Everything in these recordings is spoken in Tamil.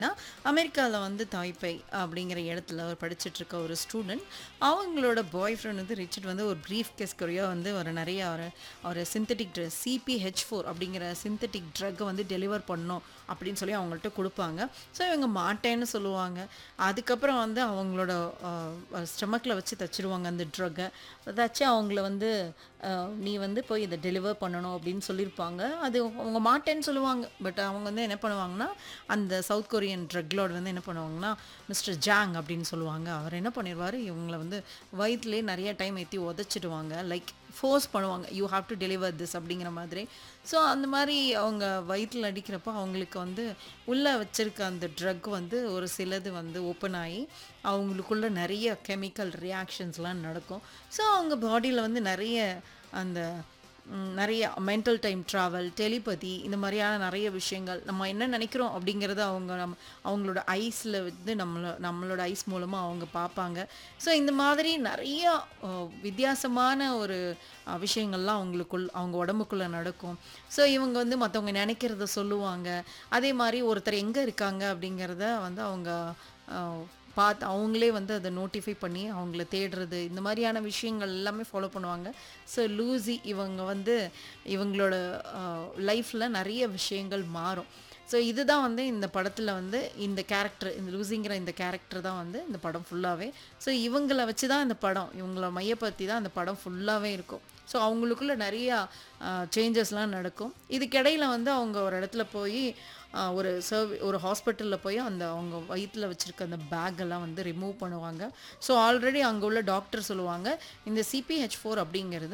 அமெரிக்கால வந்து தாய்பை அப்படிங்கிற இடத்துல அவர் படிச்சுட்டு இருக்க ஒரு ஸ்டூடெண்ட் அவங்களோட பாய் ஃப்ரெண்ட் வந்து ரிச்சர்ட் வந்து ஒரு ப்ரீஃப் கேஸ் கொரியா வந்து ஒரு நிறைய ஒரு ஒரு சிந்தட்டிக் ட்ரெஸ் சிபிஹெச் ஃபோர் அப்படிங்கிற சிந்தட்டிக் ட்ரக்கை வந்து டெலிவர் பண்ணணும் அப்படின்னு சொல்லி அவங்கள்ட்ட கொடுப்பாங்க ஸோ இவங்க மாட்டேன்னு சொல்லுவாங்க அதுக்கப்புறம் வந்து அவங்களோட ஸ்டமக்கில் வச்சு தச்சிருவாங்க அந்த ட்ரக்கை தச்சு அவங்கள வந்து அஹ், நீ வந்து போய் இதை டெலிவர் பண்ணணும் அப்படின்னு சொல்லியிருப்பாங்க அது அவங்க மாட்டேன்னு சொல்லுவாங்க பட் அவங்க வந்து என்ன பண்ணுவாங்கன்னா அந்த சவுத் கொரியன் ட்ரக் லார்ட் வந்து என்ன பண்ணுவாங்கன்னா மிஸ்டர் ஜாங் அப்படின்னு சொல்லுவாங்க அவர் என்ன பண்ணிடுவார் இவங்கள வந்து வயிற்றுலேயே நிறைய டைம் ஏற்றி உதச்சிடுவாங்க லைக் ஃபோர்ஸ் பண்ணுவாங்க you have to deliver this அப்படிங்கிற மாதிரி ஸோ அந்த மாதிரி அவங்க வயிற்றில் அடிக்கிறப்ப அவங்களுக்கு வந்து உள்ளே வச்சிருக்க அந்த ட்ரக் வந்து ஒரு சிலது வந்து ஓப்பன் ஆகி அவங்களுக்குள்ள நிறைய கெமிக்கல் ரியாக்ஷன்ஸ்லாம் நடக்கும் ஸோ அவங்க பாடியில் வந்து நிறைய அந்த ம், நிறைய மென்டல் டைம் ட்ராவல் டெலிபதி இந்த மாதிரியான நிறைய விஷயங்கள் நம்ம என்ன நினைக்கிறோம் அப்படிங்கிறத அவங்க நம்ம அவங்களோட ஐஸில் வந்து நம்மள நம்மளோட ஐஸ் மூலமாக அவங்க பார்ப்பாங்க ஸோ இந்த மாதிரி நிறைய அஹ், வித்தியாசமான ஒரு அஹ், விஷயங்கள்லாம் அவங்களுக்குள் அவங்க உடம்புக்குள்ளே நடக்கும் ஸோ இவங்க வந்து மற்றவங்க நினைக்கிறத சொல்லுவாங்க அதே மாதிரி ஒருத்தர் எங்கே இருக்காங்க அப்படிங்கிறத வந்து அவங்க அஹ், பார்த்து அவங்களே வந்து அதை நோட்டிஃபை பண்ணி அவங்கள தேடுறது இந்த மாதிரியான விஷயங்கள் எல்லாமே ஃபாலோ பண்ணுவாங்க ஸோ லூசி இவங்க வந்து இவங்களோட லைஃப்பில் நிறைய விஷயங்கள் மாறும் ஸோ இதுதான் வந்து இந்த படத்தில் வந்து இந்த கேரக்டர் இந்த லூசிங்கிற இந்த கேரக்டர் தான் வந்து இந்த படம் ஃபுல்லாகவே ஸோ இவங்கள வச்சு தான் இந்த படம் இவங்கள மையப்படுத்தி தான் இந்த படம் ஃபுல்லாகவே இருக்கும் ஸோ அவங்களுக்குள்ள நிறையா சேஞ்சஸ்லாம் நடக்கும் இதுக்கிடையில வந்து அவங்க ஒரு இடத்துல போய் ஆஹ், ஒரு சர்வ் ஒரு ஹாஸ்பிட்டலில் போய் அந்த அவங்க வயிற்றில் வச்சுருக்க அந்த பேக்கெல்லாம் வந்து ரிமூவ் பண்ணுவாங்க ஸோ ஆல்ரெடி அங்கே உள்ள டாக்டர் சொல்லுவாங்க இந்த சிபிஹெச் ஃபோர் அப்படிங்கிறது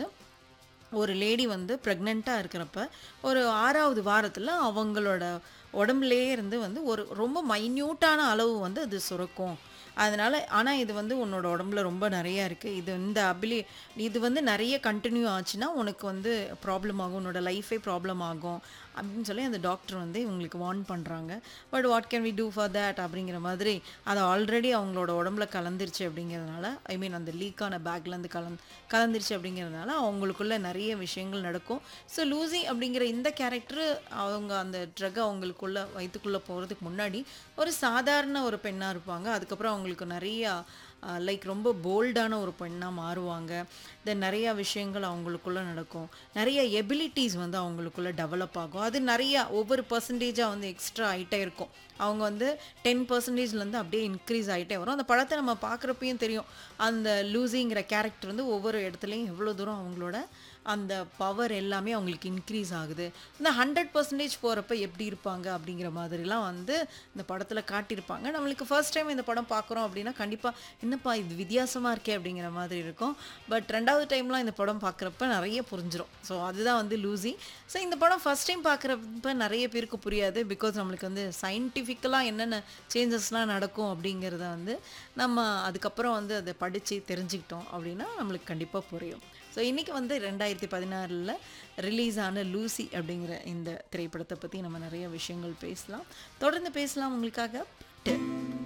ஒரு லேடி வந்து ப்ரெக்னெண்ட்டாக இருக்கிறப்ப ஒரு ஆறாவது வாரத்தில் அவங்களோட உடம்புலேயே இருந்து வந்து ஒரு ரொம்ப மைன்யூட்டான அளவு வந்து அது சுரக்கும் அதனால் ஆனால் இது வந்து உன்னோட உடம்புல ரொம்ப நிறையா இருக்குது இது இந்த அபிலி இது வந்து நிறைய கண்டினியூ ஆச்சுன்னா உனக்கு வந்து ப்ராப்ளம் ஆகும் உன்னோட லைஃபே ப்ராப்ளம் ஆகும் அப்படின்னு சொல்லி அந்த டாக்டர் வந்து இவங்களுக்கு வார்ன் பண்ணுறாங்க but what can we do for that அப்படிங்கிற மாதிரி அது ஆல்ரெடி அவங்களோட உடம்புல கலந்துருச்சு அப்படிங்கிறதுனால ஐ மீன் அந்த லீக்கான பேக்லேருந்து கலந்து கலந்துருச்சு அப்படிங்கிறதுனால அவங்களுக்குள்ள நிறைய விஷயங்கள் நடக்கும் ஸோ லூசி அப்படிங்கிற இந்த கேரக்டர் அவங்க அந்த ட்ரக் அவங்களுக்குள்ள வயிற்றுக்குள்ளே போகிறதுக்கு முன்னாடி ஒரு சாதாரண ஒரு பெண்ணாக இருப்பாங்க அதுக்கப்புறம் அவங்களுக்கு நிறையா லைக் ரொம்ப போல்டான ஒரு பெண்ணாக மாறுவாங்க தென் நிறையா விஷயங்கள் அவங்களுக்குள்ள நடக்கும் நிறைய எபிலிட்டிஸ் வந்து அவங்களுக்குள்ள டெவலப் ஆகும் அது நிறையா ஒவ்வொரு பர்சன்டேஜாக வந்து எக்ஸ்ட்ரா ஆகிட்டே இருக்கும் அவங்க வந்து டென் பர்சன்டேஜ்லேருந்து அப்படியே இன்க்ரீஸ் ஆகிட்டே வரும் அந்த படத்தை நம்ம பார்க்குறப்பையும் தெரியும் அந்த லூசிங்கிற கேரக்டர் வந்து ஒவ்வொரு இடத்துலையும் எவ்வளோ தூரம் அவங்களோட அந்த பவர் எல்லாமே அவங்களுக்கு இன்க்ரீஸ் ஆகுது இந்த ஹண்ட்ரட் பர்சன்டேஜ் போகிறப்ப எப்படி இருப்பாங்க அப்படிங்கிற மாதிரிலாம் வந்து இந்த படத்தில் காட்டியிருப்பாங்க நம்மளுக்கு ஃபர்ஸ்ட் டைம் இந்த படம் பார்க்குறோம் அப்படின்னா கண்டிப்பாக என்னப்பா இது வித்தியாசமாக இருக்கே அப்படிங்கிற மாதிரி இருக்கும் பட் ரெண்டாவது டைம்லாம் இந்த படம் பார்க்குறப்ப நிறைய புரிஞ்சிடும் ஸோ அதுதான் வந்து லூசி ஸோ இந்த படம் ஃபர்ஸ்ட் டைம் பார்க்குறப்ப நிறைய பேருக்கு புரியாது பிகாஸ் நம்மளுக்கு வந்து சயின்டிஃபிக்கலாக என்னென்ன சேஞ்சஸ்லாம் நடக்கும் அப்படிங்கிறத வந்து நம்ம அதுக்கப்புறம் வந்து அதை படித்து தெரிஞ்சுக்கிட்டோம் அப்படின்னா நம்மளுக்கு கண்டிப்பாக புரியும் ஸோ இன்றைக்கி வந்து ரெண்டாயிரத்தி பதினாறில் ரிலீஸ் ஆன லூசி அப்படிங்கிற இந்த திரைப்படத்தை பற்றி நம்ம நிறைய விஷயங்கள் பேசலாம் தொடர்ந்து பேசலாம் உங்களுக்காக பாட்டு